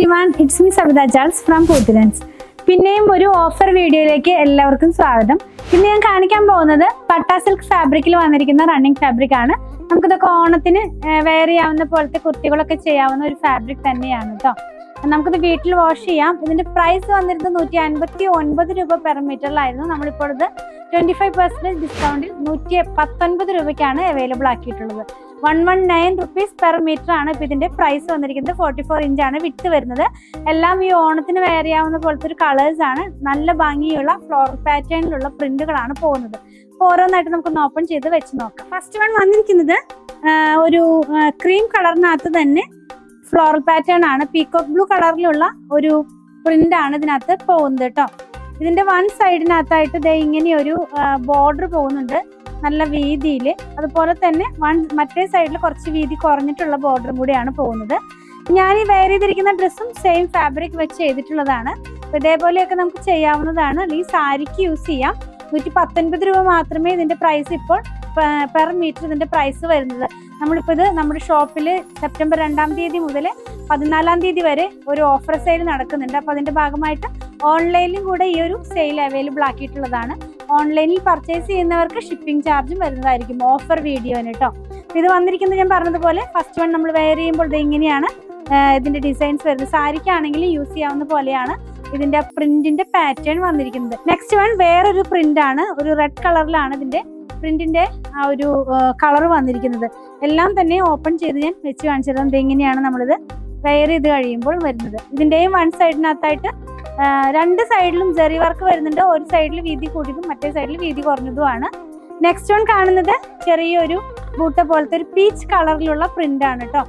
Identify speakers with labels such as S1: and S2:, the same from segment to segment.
S1: every everyone it's me Savitha Charles from പൂത്തിരൻസ് പിന്നെയും ഒരു ഓഫർ വീഡിയോയിലേക്ക് എല്ലാവർക്കും സ്വാഗതം ഇന്ന് ഞാൻ കാണിക്കാൻ പോകുന്നത് പട്ടാ സിൽക്ക് ഫാബ്രിക്കിൽ വന്നിരിക്കുന്ന റണ്ണിങ് ഫാബ്രിക് ആണ് നമുക്കിതൊക്കെ ഓണത്തിന് വെയർ ചെയ്യാവുന്ന പോലത്തെ കുർത്തികളൊക്കെ ചെയ്യാവുന്ന ഒരു ഫാബ്രിക് തന്നെയാണ് കേട്ടോ നമുക്കിത് വീട്ടിൽ വാഷ് ചെയ്യാം ഇതിന്റെ പ്രൈസ് വന്നിരുന്നത് നൂറ്റി അൻപത്തി ഒൻപത് രൂപ പെർ മീറ്ററിലായിരുന്നു നമ്മളിപ്പോൾ ഇത് ട്വന്റി ഫൈവ് പെർസെന്റേജ് ഡിസ്കൗണ്ടിൽ നൂറ്റി പത്തൊൻപത് രൂപയ്ക്കാണ് അവൈലബിൾ ആക്കിയിട്ടുള്ളത് one one nine rupees per metre ആണ് ഇപ്പൊ ഇതിന്റെ പ്രൈസ് വന്നിരിക്കുന്നത് ഫോർട്ടി ഫോർ ഇഞ്ച് ആണ് വിട്ട് വരുന്നത് എല്ലാം ഈ ഓണത്തിന് വെയർ ചെയ്യാവുന്ന പോലത്തെ ഒരു കളേഴ്സ് ആണ് നല്ല ഭംഗിയുള്ള ഫ്ലോറൽ പാറ്റേണിലുള്ള പ്രിന്റുകളാണ് പോകുന്നത് അപ്പൊ ഓരോന്നായിട്ട് നമുക്കൊന്ന് ഓപ്പൺ ചെയ്ത് വെച്ച് നോക്കാം ഫസ്റ്റ് വൺ വന്നിരിക്കുന്നത് ആ, ഒരു ക്രീം കളറിനകത്ത് തന്നെ ഫ്ലോറൽ പാറ്റേൺ ആണ് പീകോക്ക് ബ്ലൂ കളറിലുള്ള ഒരു പ്രിന്റ് ആണ് ഇതിനകത്ത് പോകുന്നത് കേട്ടോ ഇതിന്റെ വൺ സൈഡിനകത്തായിട്ട് ദേ ഇങ്ങനെ ഒരു ബോർഡർ പോകുന്നുണ്ട് നല്ല വീതിയിൽ അതുപോലെ തന്നെ വൺ മറ്റേ സൈഡിൽ കുറച്ച് വീതി കുറഞ്ഞിട്ടുള്ള ബോർഡറും കൂടിയാണ് പോകുന്നത് ഞാൻ ഈ വെയർ ചെയ്തിരിക്കുന്ന ഡ്രസ്സും സെയിം ഫാബ്രിക് വെച്ച് ചെയ്തിട്ടുള്ളതാണ് അപ്പൊ ഇതേപോലെയൊക്കെ നമുക്ക് ചെയ്യാവുന്നതാണ് ഈ സാരിക്ക് യൂസ് ചെയ്യാം നൂറ്റി പത്തൊൻപത് രൂപ മാത്രമേ ഇതിന്റെ പ്രൈസ് ഇപ്പോൾ പെർ മീറ്റർ ഇതിന്റെ പ്രൈസ് വരുന്നത് നമ്മളിപ്പോൾ ഇത് നമ്മുടെ ഷോപ്പിൽ സെപ്റ്റംബർ രണ്ടാം തീയതി മുതൽ പതിനാലാം തീയതി വരെ ഒരു ഓഫർ സെയിൽ നടക്കുന്നുണ്ട് അപ്പോൾ അതിന്റെ ഭാഗമായിട്ട് ഓൺലൈനിലും കൂടെ ഈ ഒരു സെയിൽ അവൈലബിൾ ആക്കിയിട്ടുള്ളതാണ് ഓൺലൈനിൽ പർച്ചേസ് ചെയ്യുന്നവർക്ക് ഷിപ്പിംഗ് ചാർജും വരുന്നതായിരിക്കും ഓഫർ വീഡിയോന് കേട്ടോ ഇത് വന്നിരിക്കുന്നത് ഞാൻ പറഞ്ഞതുപോലെ ഫസ്റ്റ് വൺ നമ്മൾ വെയർ ചെയ്യുമ്പോൾ ഇത് ഇങ്ങനെയാണ് ആ, ഇതിന്റെ ഡിസൈൻസ് വരുന്നത് സാരിക്കാണെങ്കിൽ യൂസ് ചെയ്യാവുന്ന പോലെയാണ് ഇതിന്റെ പ്രിന്റിന്റെ പാറ്റേൺ വന്നിരിക്കുന്നത് നെക്സ്റ്റ് വൺ വേറൊരു പ്രിന്റ് ആണ് ഒരു റെഡ് കളറിലാണ് ഇതിന്റെ പ്രിന്റിന്റെ ആ ഒരു കളർ വന്നിരിക്കുന്നത് എല്ലാം തന്നെ ഓപ്പൺ ചെയ്ത് ഞാൻ വെച്ച് കാണിച്ചത് ഇത് എങ്ങനെയാണ് നമ്മളിത് വെയർ ചെയ്ത് കഴിയുമ്പോൾ വരുന്നത് ഇതിന്റെയും വൺ സൈഡിനകത്തായിട്ട് ആ, രണ്ട് സൈഡിലും ജെറി വർക്ക് വരുന്നുണ്ട് ഒരു സൈഡിൽ വീതി കൂടിയതും മറ്റേ സൈഡിൽ വീതി കുറഞ്ഞതുമാണ് നെക്സ്റ്റ് വൺ കാണുന്നത് ചെറിയൊരു ബൂട്ട പോലത്തെ ഒരു പീച്ച് കളറിലുള്ള പ്രിന്റ് ആണ് കേട്ടോ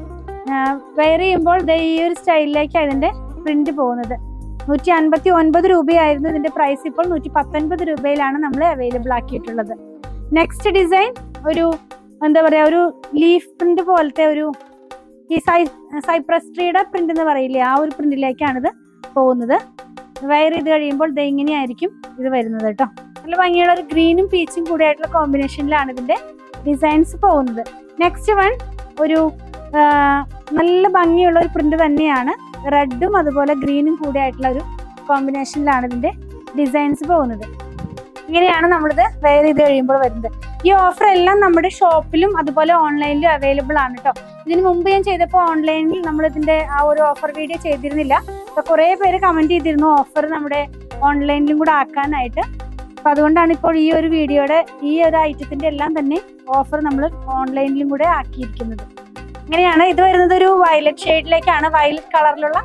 S1: വെയർ ചെയ്യുമ്പോൾ ദേ ഈ ഒരു സ്റ്റൈലിലേക്ക് അതിന്റെ പ്രിന്റ് പോകുന്നത് നൂറ്റി അൻപത്തി ഒൻപത് രൂപയായിരുന്നു ഇതിന്റെ പ്രൈസ് ഇപ്പോൾ നൂറ്റി പത്തൊൻപത് രൂപയിലാണ് നമ്മൾ അവൈലബിൾ ആക്കിയിട്ടുള്ളത് നെക്സ്റ്റ് ഡിസൈൻ ഒരു എന്താ പറയാ ഒരു ലീഫ് പ്രിന്റ് പോലത്തെ ഒരു ഈ സൈ സൈപ്രസ് ട്രീയുടെ പ്രിന്റ് എന്ന് പറയില്ലേ ആ ഒരു പ്രിന്റിലേക്കാണ് ഇത് പോകുന്നത് വയർ ചെയ്ത് കഴിയുമ്പോൾ ദേ ഇങ്ങനെയായിരിക്കും ഇത് വരുന്നത് കേട്ടോ നല്ല ഭംഗിയുള്ള ഒരു ഗ്രീനും പീച്ചും കൂടി ആയിട്ടുള്ള കോമ്പിനേഷനിലാണ് ഇതിന്റെ ഡിസൈൻസ് പോകുന്നത് നെക്സ്റ്റ് വൺ ഒരു ആ, നല്ല ഭംഗിയുള്ള ഒരു പ്രിന്റ് തന്നെയാണ് റെഡും അതുപോലെ ഗ്രീനും കൂടി ആയിട്ടുള്ള ഒരു കോമ്പിനേഷനിലാണ് ഇതിന്റെ ഡിസൈൻസ് പോകുന്നത് ഇങ്ങനെയാണ് നമ്മളിത് വെയർ ചെയ്ത് കഴിയുമ്പോൾ വരുന്നത് ഈ ഓഫർ എല്ലാം നമ്മുടെ ഷോപ്പിലും അതുപോലെ ഓൺലൈനിലും അവൈലബിൾ ആണ് കേട്ടോ ഇതിന് മുമ്പ് ഞാൻ ചെയ്തപ്പോൾ ഓൺലൈനിൽ നമ്മൾ ഇതിന്റെ ആ ഒരു ഓഫർ വീഡിയോ ചെയ്തിരുന്നില്ല അപ്പൊ കുറെ പേര് കമന്റ് ചെയ്തിരുന്നു ഓഫർ നമ്മുടെ ഓൺലൈനിലും കൂടെ ആക്കാനായിട്ട് അപ്പൊ അതുകൊണ്ടാണ് ഇപ്പോൾ ഈ ഒരു വീഡിയോയുടെ ഈ ഒരു ഐറ്റത്തിന്റെ എല്ലാം തന്നെ ഓഫർ നമ്മൾ ഓൺലൈനിലും കൂടെ ആക്കിയിരിക്കുന്നത് ഇങ്ങനെയാണ് ഇത് വരുന്നത് ഒരു വയലറ്റ് ഷെയ്ഡിലേക്കാണ് വയലറ്റ് കളറിലുള്ള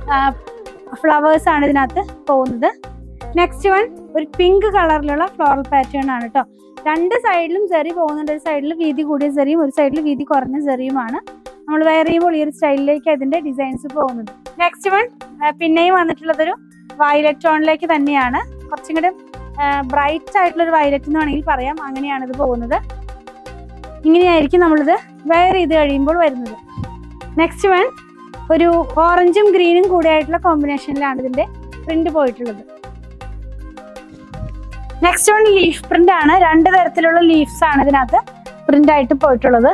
S1: ഫ്ലവേഴ്സ് ആണ് ഇതിനകത്ത് പോകുന്നത് നെക്സ്റ്റ് വൺ ഒരു പിങ്ക് കളറിലുള്ള ഫ്ലോറൽ പാറ്റേൺ ആണ് കേട്ടോ രണ്ട് സൈഡിലും ചെറി പോകുന്നുണ്ട് ഒരു സൈഡിൽ വീതി കൂടിയ ചെറിയും ഒരു സൈഡിൽ വീതി കുറഞ്ഞ ചെറിയുമാണ് നമ്മൾ വെയർ ചെയ്യുമ്പോൾ ഈ ഒരു സ്റ്റൈലിലേക്ക് അതിന്റെ ഡിസൈൻസ് പോകുന്നത് നെക്സ്റ്റ് വൺ പിന്നെയും വന്നിട്ടുള്ളതൊരു വയലറ്റ് ടോണിലേക്ക് തന്നെയാണ് കുറച്ചും കൂടെ ബ്രൈറ്റ് ആയിട്ടുള്ള ഒരു വയലറ്റ് എന്ന് വേണമെങ്കിൽ പറയാം അങ്ങനെയാണ് ഇത് പോകുന്നത് ഇങ്ങനെയായിരിക്കും നമ്മളിത് വെയർ ചെയ്ത് കഴിയുമ്പോൾ വരുന്നത് നെക്സ്റ്റ് വൺ ഒരു ഓറഞ്ചും ഗ്രീനും കൂടി ആയിട്ടുള്ള കോമ്പിനേഷനിലാണ് ഇതിന്റെ പ്രിന്റ് പോയിട്ടുള്ളത് നെക്സ്റ്റ് വൺ ലീഫ് പ്രിന്റ് ആണ് രണ്ട് തരത്തിലുള്ള ലീഫ്സ് ആണ് ഇതിനകത്ത് പ്രിന്റ് ആയിട്ട് പോയിട്ടുള്ളത്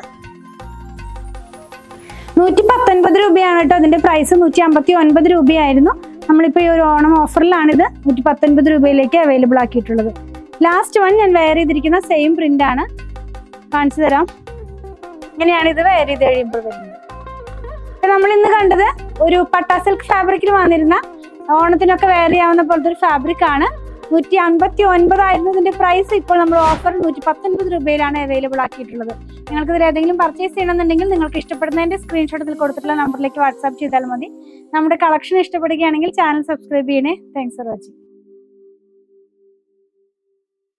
S1: നൂറ്റി പത്തൊൻപത് രൂപയാണ് കേട്ടോ ഇതിന്റെ പ്രൈസ് നൂറ്റി അമ്പത്തി ഒൻപത് രൂപയായിരുന്നു നമ്മളിപ്പോ ഈ ഒരു ഓണം ഓഫറിലാണിത് നൂറ്റി പത്തൊൻപത് രൂപയിലേക്ക് അവൈലബിൾ ആക്കിയിട്ടുള്ളത് ലാസ്റ്റ് വൺ ഞാൻ വെയർ ചെയ്തിരിക്കുന്ന സെയിം പ്രിന്റ് ആണ് കാണിച്ചു തരാം ഇങ്ങനെയാണ് ഇത് വെയർ ചെയ്ത് കഴിയുമ്പോൾ വരുന്നത് ഇപ്പൊ നമ്മൾ ഇന്ന് കണ്ടത് ഒരു പട്ടാ സിൽക്ക് ഫാബ്രിക്കിൽ വന്നിരുന്ന ഓണത്തിനൊക്കെ വെയർ ചെയ്യാവുന്ന പോലത്തെ ഒരു ഫാബ്രിക് ആണ് നൂറ്റി അൻപത്തി ഒൻപതായിരുന്നു ഇതിന്റെ പ്രൈസ് ഇപ്പോൾ നമ്മൾ ഓഫർ നൂറ്റി പത്തൊൻപത് രൂപയിലാണ് അവൈലബിൾ ആക്കിയിട്ടുള്ളത് നിങ്ങൾക്ക് ഇതിൽ ഏതെങ്കിലും പർച്ചേസ് ചെയ്യണമെന്നുണ്ടെങ്കിൽ നിങ്ങൾക്ക് ഇഷ്ടപ്പെടുന്നതിന്റെ സ്ക്രീൻഷോട്ട് ഇതിൽ കൊടുത്തിട്ടുള്ള നമ്പറിലേക്ക് വാട്സാപ്പ് ചെയ്താൽ മതി നമ്മുടെ കളക്ഷൻ ഇഷ്ടപ്പെടുകയാണെങ്കിൽ ചാനൽ സബ്സ്ക്രൈബ് ചെയ്യണേ താങ്ക്സ് ഫോർ വാച്ചിങ്